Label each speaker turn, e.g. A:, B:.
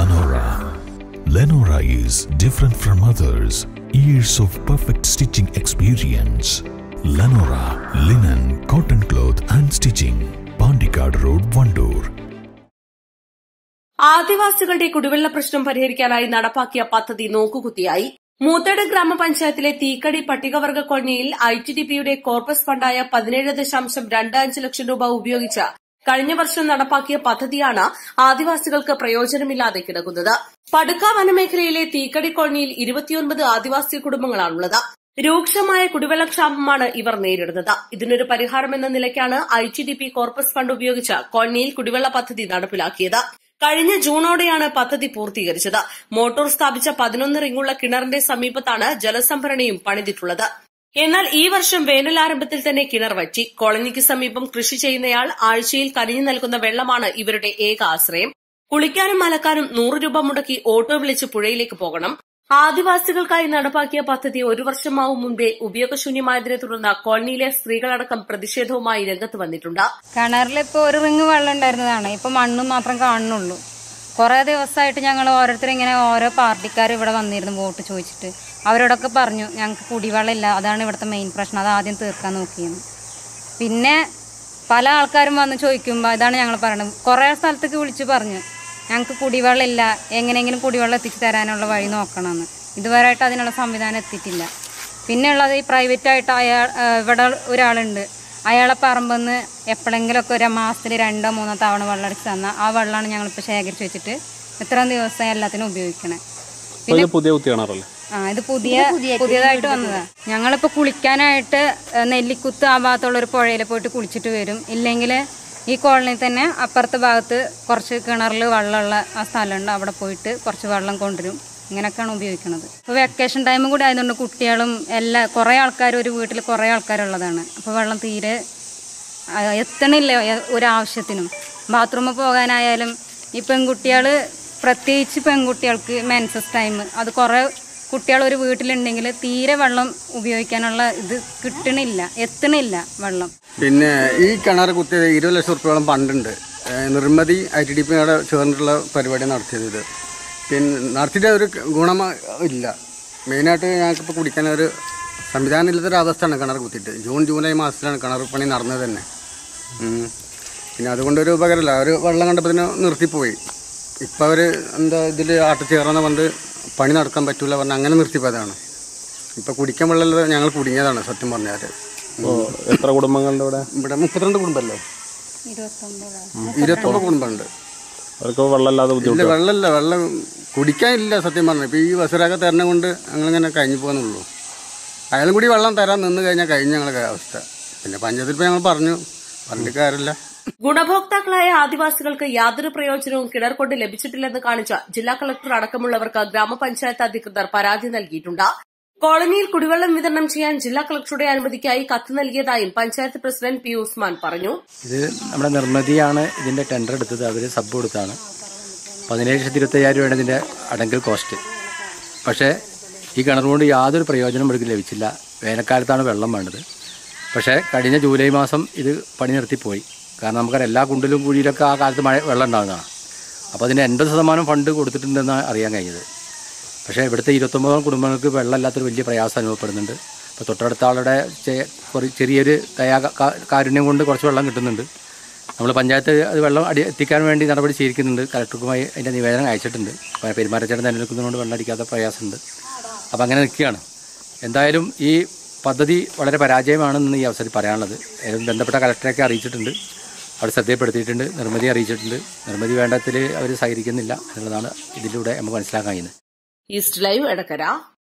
A: Lenora. Lenora is different from others. Years of perfect stitching experience. Lenora linen, cotton cloth and stitching. Pandikad Road, Vandoor.
B: ആദിവാസികളുടെ കുടിവെള്ള പ്രശ്നം പരിഹരിക്കാനായി നടപ്പാക്കിയ പദ്ധതി നോക്കുകുത്തിയായി മൂത്തേട് ഗ്രാമപഞ്ചായത്തിലെ തീക്കടി പട്ടികവർഗ കോളനിയിൽ ഐ ടി ഡി പിയുടെ കോർപ്പസ് ഫണ്ടായ പതിനേഴ് ദശാംശം രണ്ട് അഞ്ച് ലക്ഷം രൂപ ഉപയോഗിച്ച് കഴിഞ്ഞ വർഷം നടപ്പാക്കിയ പദ്ധതിയാണ് ആദിവാസികൾക്ക് പ്രയോജനമില്ലാതെ കിടക്കുന്നത് പടുക്ക വനമേഖലയിലെ തീക്കടി കോളനിയിൽ ഇരുപത്തിയൊൻപത് ആദിവാസി കുടുംബങ്ങളാണുള്ളത് രൂക്ഷമായ കുടിവെള്ളക്ഷാമമാണ് ഇവർ നേരിടുന്നത് ഇതിനൊരു പരിഹാരമെന്ന നിലയ്ക്കാണ് I T D P corpus fund ഉപയോഗിച്ച് കോളനിയിൽ കുടിവെള്ള പദ്ധതി നടപ്പിലാക്കിയത് കഴിഞ്ഞ ജൂണോടെയാണ് പദ്ധതി പൂർത്തീകരിച്ചത് മോട്ടോർ സ്ഥാപിച്ച പതിനൊന്ന് റിങ്ങുള്ള കിണറിന്റെ സമീപത്താണ് ജലസംഭരണിയും പണിതിട്ടുള്ളത് എന്നാൽ ഈ വർഷം വേനലാരംഭത്തിൽ തന്നെ കിണർ വറ്റി കോളനിക്ക് സമീപം കൃഷി ചെയ്യുന്നയാൾ ആഴ്ചയിൽ കനിഞ്ഞു നൽകുന്ന വെള്ളമാണ് ഇവരുടെ ഏക ആശ്രയം കുളിക്കാനും അലക്കാനും നൂറ് രൂപ മുടക്കി ഓട്ടോ വിളിച്ച് പുഴയിലേക്ക് പോകണം ആദിവാസികൾക്കായി നടപ്പാക്കിയ പദ്ധതി ഒരു വർഷമാവും മുമ്പേ ഉപയോഗശൂന്യമായതിനെ തുടർന്ന് കോളനിയിലെ സ്ത്രീകളടക്കം പ്രതിഷേധവുമായി രംഗത്ത് വന്നിട്ടുണ്ട്
C: കിണറിൽ ഇപ്പോൾ ഒരു റിങ് വെള്ളം ഉണ്ടായിരുന്നതാണ് ഇപ്പൊ മണ്ണ് മാത്രം കാണുന്നുള്ളൂ കുറേ ദിവസമായിട്ട് ഞങ്ങൾ ഓരോരുത്തർ ഇങ്ങനെ ഓരോ പാർട്ടിക്കാർ ഇവിടെ വന്നിരുന്നു വോട്ട് ചോദിച്ചിട്ട് അവരോടൊക്കെ പറഞ്ഞു ഞങ്ങൾക്ക് കുടിവെള്ളമില്ല അതാണ് ഇവിടുത്തെ മെയിൻ പ്രശ്നം അത് ആദ്യം തീർക്കാൻ നോക്കിയെന്ന് പിന്നെ പല ആൾക്കാരും വന്ന് ചോദിക്കുമ്പോൾ ഇതാണ് ഞങ്ങൾ പറയുന്നത് കുറേ സ്ഥലത്തേക്ക് വിളിച്ച് പറഞ്ഞു ഞങ്ങൾക്ക് കുടിവെള്ളമില്ല എങ്ങനെയെങ്കിലും കുടിവെള്ളം എത്തിച്ചു തരാനുള്ള വഴി നോക്കണമെന്ന് ഇതുവരെയായിട്ട് അതിനുള്ള സംവിധാനം എത്തിയിട്ടില്ല പിന്നെ ഉള്ളത് ഈ പ്രൈവറ്റായിട്ട് അയാൾ ആ, ഇവിടെ ഒരാളുണ്ട് അയാളെ പറമ്പെന്ന് എപ്പോഴെങ്കിലുമൊക്കെ ഒരു മാസത്തിൽ രണ്ടോ മൂന്നോ തവണ വെള്ളം അടിച്ച് തന്നാൽ ആ വെള്ളമാണ് ഞങ്ങളിപ്പോൾ ശേഖരിച്ച് വെച്ചിട്ട് ഇത്രയും ദിവസം എല്ലാത്തിനും ഉപയോഗിക്കണേ
D: ഇത് പുതിയ കുത്തി കിണറല്ലേ
C: ആ ഇത് പുതിയ പുതിയതായിട്ട് വന്നതാ ഞങ്ങളിപ്പോ കുളിക്കാനായിട്ട് ഏഹ്, നെല്ലിക്കുത്ത് ആ ഭാഗത്തുള്ള ഒരു പുഴയിൽ പോയിട്ട് കുളിച്ചിട്ട് വരും ഇല്ലെങ്കിൽ ഈ കോളനിയിൽ തന്നെ അപ്പുറത്തെ ഭാഗത്ത് കുറച്ച് കിണറിൽ വെള്ളമുള്ള ആ സ്ഥലമുണ്ട് അവിടെ പോയിട്ട് കുറച്ച് വെള്ളം കൊണ്ടുവരും ഇങ്ങനെയൊക്കെയാണ് ഉപയോഗിക്കുന്നത് ഇപ്പോൾ വെക്കേഷൻ ടൈമും കൂടി ആയതുകൊണ്ട് കുട്ടികളും എല്ലാ കുറേ ആൾക്കാർ ഒരു വീട്ടിൽ കുറേ ആൾക്കാരുള്ളതാണ് അപ്പോൾ വെള്ളം തീരെ ആ, എത്തണില്ല എ- ഒരാവശ്യത്തിനും ബാത്റൂമിൽ പോകാനായാലും ഈ പെൺകുട്ടികൾ പ്രത്യേകിച്ച് പെൺകുട്ടികൾക്ക് മെൻസസ് ടൈം അത് കുറേ കുട്ടികൾ ഒരു വീട്ടിലുണ്ടെങ്കിൽ തീരെ വെള്ളം ഉപയോഗിക്കാനുള്ള ഇത് കിട്ടണില്ല എത്തണില്ല വെള്ളം
E: പിന്നെ ഈ കിണർ കുത്തിയത് ഇരുപത് ലക്ഷം റുപ്യോളം ഫണ്ടുണ്ട് ഏഹ് നിർമ്മതി ഐ ടി ഡി പിയുടെ ചേർന്നിട്ടുള്ള പരിപാടി നടത്തിയത് ഇത് പിന്നെ നടത്തിയിട്ട് ഒരു ഗുണം ഇല്ല മെയിനായിട്ട് ഞങ്ങൾക്കിപ്പോൾ കുടിക്കാൻ ഒരു സംവിധാനം ഇല്ലാത്തൊരു അവസ്ഥയാണ് കിണർ കുത്തിയിട്ട് ജൂൺ ജൂലൈ മാസത്തിലാണ് കിണർ പണി നടന്നത് തന്നെ ഉം. പിന്നെ അതുകൊണ്ടൊരു ഉപകാരമില്ല അവർ വെള്ളം കണ്ടപ്പോൾ തന്നെ നിർത്തിപ്പോയി ഇപ്പം അവർ എന്താ ഇതിൽ ആട്ടച്ചേർന്ന് കൊണ്ട് പണി നടക്കാൻ പറ്റൂല പറഞ്ഞ് അങ്ങനെ നിർത്തിപ്പോയതാണ് ഇപ്പം കുടിക്കാൻ വെള്ളമില്ലാതെ ഞങ്ങൾ കുടുങ്ങിയതാണ് സത്യം പറഞ്ഞാൽ
D: അപ്പോൾ എത്ര കുടുംബങ്ങളുടെ ഇവിടെ
E: ഇവിടെ മുപ്പത്തിരണ്ട് കുടുംബമല്ലേ ഇരുപത്തൊമ്പത് കുടുംബമുണ്ട്
D: അവർക്ക് വെള്ളമില്ലാതെ
E: ഇല്ല
D: ബുദ്ധിമുട്ട്
E: വെള്ളമില്ല വെള്ളം കുടിക്കാനില്ല സത്യം പറഞ്ഞു ഇപ്പം ഈ ബസ്സിലൊക്കെ തരണം കൊണ്ട് ഞങ്ങളിങ്ങനെ കഴിഞ്ഞു പോകുന്നുള്ളൂ അയാളും കൂടി വെള്ളം തരാൻ നിന്ന് കഴിഞ്ഞാൽ കഴിഞ്ഞ ഞങ്ങളുടെ അവസ്ഥ പിന്നെ പഞ്ചായത്തിൽ ഇപ്പോൾ ഞങ്ങൾ പറഞ്ഞു പറഞ്ഞിട്ട് കാര്യമില്ല
B: ഗുണഭോക്താക്കളായ ആദിവാസികൾക്ക് യാതൊരു പ്രയോജനവും കിണർ കൊണ്ട് ലഭിച്ചിട്ടില്ലെന്ന് കാണിച്ച ജില്ലാ കളക്ടർ അടക്കമുള്ളവർക്ക് ഗ്രാമപഞ്ചായത്ത് അധികൃതർ പരാതി നൽകിയിട്ടുണ്ട് കോളനിയിൽ കുടിവെള്ളം വിതരണം ചെയ്യാൻ ജില്ലാ കളക്ടറുടെ അനുമതിക്കായി കത്ത് നൽകിയതായും പഞ്ചായത്ത് പ്രസിഡന്റ് പി ഉസ്മാൻ പറഞ്ഞു
F: ഇത് നമ്മുടെ നിർമ്മിതിയാണ് ഇതിൻ്റെ ടെൻഡർ എടുത്തത് അവർ സബ് കൊടുത്താണ് പതിനേഴ് ലക്ഷത്തി ഇരുപത്തയ്യായിരം രൂപയാണ് ഇതിൻ്റെ അടങ്കൽ കോസ്റ്റ് പക്ഷേ ഈ കിണർ കൊണ്ട് യാതൊരു പ്രയോജനം ഇവർക്ക് ലഭിച്ചില്ല വേനൽക്കാലത്താണ് വെള്ളം വേണ്ടത് പക്ഷേ കഴിഞ്ഞ ജൂലൈ മാസം ഇത് പണി നിർത്തിപ്പോയി കാരണം നമുക്കറിയാം എല്ലാ കുണ്ടിലും കുഴിയിലൊക്കെ ആ കാലത്ത് മഴ വെള്ളം ഉണ്ടാകുന്നതാണ് അപ്പോൾ അതിന് എൺപത് ശതമാനം ഫണ്ട് കൊടുത്തിട്ടുണ്ടെന്നാണ് അറിയാൻ കഴിഞ്ഞത് പക്ഷേ ഇവിടുത്തെ ഇരുപത്തൊമ്പതോളം കുടുംബങ്ങൾക്ക് വെള്ളമില്ലാത്തൊരു വലിയ പ്രയാസം അനുഭവപ്പെടുന്നുണ്ട് അപ്പോൾ തൊട്ടടുത്ത ആളുടെ ചെ- കുറ- ചെറിയൊരു ദയാ കാ- കാരുണ്യം കൊണ്ട് കുറച്ച് വെള്ളം കിട്ടുന്നുണ്ട് നമ്മൾ പഞ്ചായത്ത് അത് വെള്ളം അടി എത്തിക്കാൻ വേണ്ടി നടപടി സ്വീകരിക്കുന്നുണ്ട് കലക്ടർക്കുമായി അതിൻ്റെ നിവേദനം അയച്ചിട്ടുണ്ട് അപ്പോൾ പെരുമാറ്റച്ചേട്ടൻ നിലനിൽക്കുന്നതുകൊണ്ട് വെള്ളം അടിക്കാത്ത പ്രയാസമുണ്ട് അപ്പോൾ അങ്ങനെ നിൽക്കുകയാണ് എന്തായാലും ഈ പദ്ധതി വളരെ പരാജയമാണെന്ന് ഈ അവസരത്തിൽ പറയാനുള്ളത് ഏതായാലും ബന്ധപ്പെട്ട കലക്ടറെയൊക്കെ അറിയിച്ചിട്ടുണ്ട് അവിടെ ശ്രദ്ധയപ്പെടുത്തിയിട്ടുണ്ട് നിർമ്മിതി അറിയിച്ചിട്ടുണ്ട് നിർമ്മിതി വേണ്ടത്തിൽ അവർ സഹകരിക്കുന്നില്ല എന്നുള്ളതാണ് ഇതിലൂടെ നമുക്ക് മനസ്സിലാക്കാൻ കഴിയുന്നത്
B: ഈസ്റ്റ് ലൈവ് എടക്കര